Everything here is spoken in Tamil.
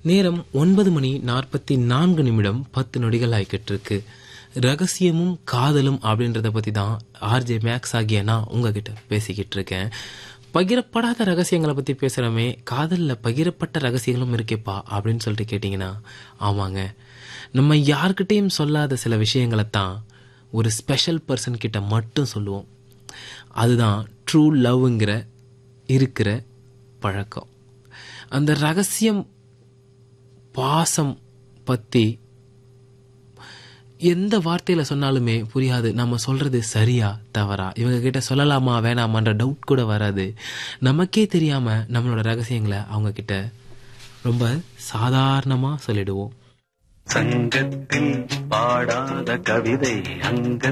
நேரம் ஒன்பது மணி நாற்பத்தி நான்கு நிமிடம் பத்து நொடிகள் ஆகிக்கிட்டு இருக்கு ரகசியமும் காதலும் அப்படின்றத பத்தி தான் ஆர்ஜே மேக்ஸ் ஆகிய நான் உங்ககிட்ட பேசிக்கிட்டு இருக்கேன் பகிரப்படாத ரகசியங்களை பத்தி பேசுறமே காதல்ல பகிரப்பட்ட ரகசியங்களும் இருக்கேப்பா அப்படின்னு சொல்லிட்டு கேட்டீங்கன்னா ஆமாங்க நம்ம யார்கிட்டயும் சொல்லாத சில விஷயங்களை தான் ஒரு ஸ்பெஷல் பர்சன் கிட்ட மட்டும் சொல்லுவோம் அதுதான் ட்ரூ லவ்ங்கிற இருக்கிற பழக்கம் அந்த ரகசியம் பாசம் பத்தி எந்த வார்த்தையில சொன்னாலுமே புரியாது நம்ம சொல்றது சரியா தவறா இவங்க கிட்ட சொல்லலாமா வேணாமான்ற டவுட் கூட வராது நமக்கே தெரியாம நம்மளோட ரகசியங்களை அவங்க கிட்ட ரொம்ப சாதாரணமா சொல்லிடுவோம் சங்கத்தில் பாடாத கவிதை அங்க